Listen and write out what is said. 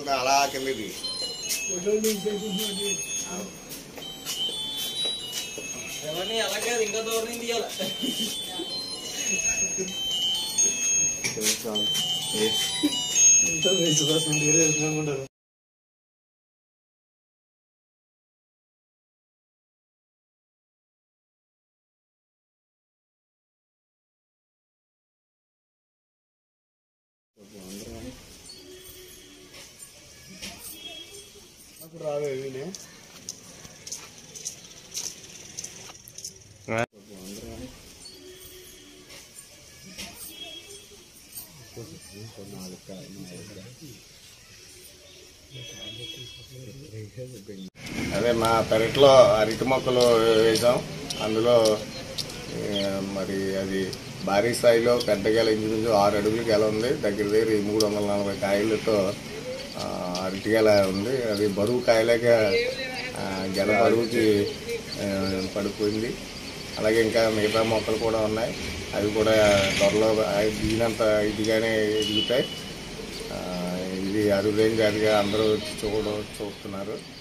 మొత్తం అలా కిందకి ఎవరిని అలాగే ఇంకా దూరం నుంచి తీయాలి అప్పుడు రావే వీనే అదే మా పెరట్లో అరటి మొక్కలు వేసాం అందులో ఏ, మరి అది భారీ స్థాయిలో పెద్ద గెల ఇంచుమించు ఆరు అడుగులు గెల ఉంది దగ్గర దగ్గర ఈ మూడు వందల నలభై కాయలతో ఆ, అరటి గెల ఉంది అది బరువు కాయలేక ఆ, గెల బరువుకి ఆ, పడిపోయింది అలాగే ఇంకా మిగతా మొక్కలు కూడా ఉన్నాయి అవి కూడా త్వరలో దిగినంత ఇదిగానే ఎదుగుతాయి ఆ, ఇది అరుదైన జాతిగా అందరూ వచ్చి చూడ చూస్తున్నారు